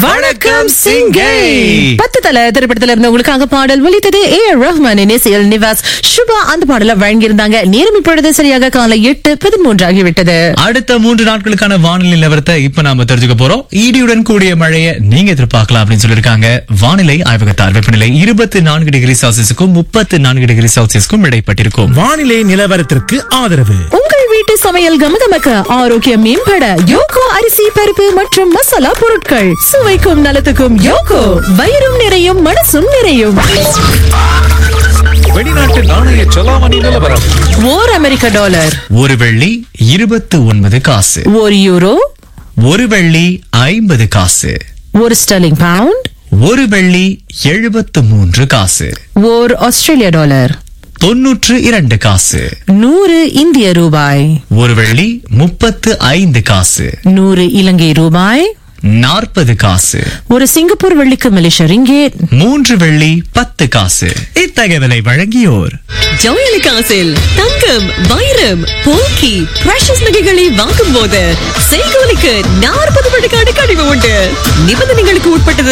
வணக்கம் சிங்கை பத்து தல திரைப்படத்துல இருந்து உங்களுக்காக பாடல் ஒலித்தது ஏ ஆர் ரஹ்மானின் இசையில் நிவாஸ் சுபா அந்த பாடல வழங்கியிருந்தாங்க நேரம் இப்பொழுது சரியாக காலை எட்டு பதிமூன்று ஆகிவிட்டது அடுத்த மூன்று நாட்களுக்கான வானிலை நிலவரத்தை இப்ப நாம தெரிஞ்சுக்க போறோம் இடியுடன் கூடிய மழையை நீங்க எதிர்பார்க்கலாம் அப்படின்னு சொல்லியிருக்காங்க வானிலை ஆய்வகத்தார் வெப்பநிலை இருபத்தி நான்கு டிகிரி செல்சியஸுக்கும் முப்பத்தி நான்கு டிகிரி செல்சியஸுக்கும் இடைப்பட்டிருக்கும் வானிலை நிலவரத்திற்கு ஆதரவு உங்கள் வீட்டு சமையல் கமகமக்க ஆரோக்கியம் மேம்பட யோகோ அரிசி பருப்பு மற்றும் மசாலா பொருட்கள் சுவைக்கும் நலத்துக்கும் யோகோ வயிறும் நிறையும் மனசும் நிறையும் வெளிநாட்டு நாணய செலாவணி நிலவரம் ஓர் அமெரிக்க டாலர் ஒரு வெள்ளி இருபத்தி ஒன்பது காசு ஒரு யூரோ ஒரு வெள்ளி ஐம்பது காசு ஒரு ஸ்டர்லிங் பவுண்ட் ஒரு வெள்ளி எழுபத்து மூன்று காசு ஓர் ஆஸ்திரேலிய டாலர் தொன்னூற்று இரண்டு காசு நூறு இந்திய ரூபாய் ஒரு வெள்ளி முப்பத்து ஐந்து காசு நூறு இலங்கை ரூபாய் நாற்பது காசு ஒரு சிங்கப்பூர் வெள்ளிக்கு மலேசிய ரிங்கேட் மூன்று வெள்ளி பத்து காசு இத்தகவலை வழங்கியோர் ஜவுளிக்காசில் தங்கம் வைரம் போக்கி பிரஷஸ் நகைகளை வாங்கும் போது செய்கூலிக்கு நாற்பது விழுக்காடு கழிவு உண்டு நிபந்தனைகளுக்கு உட்பட்டது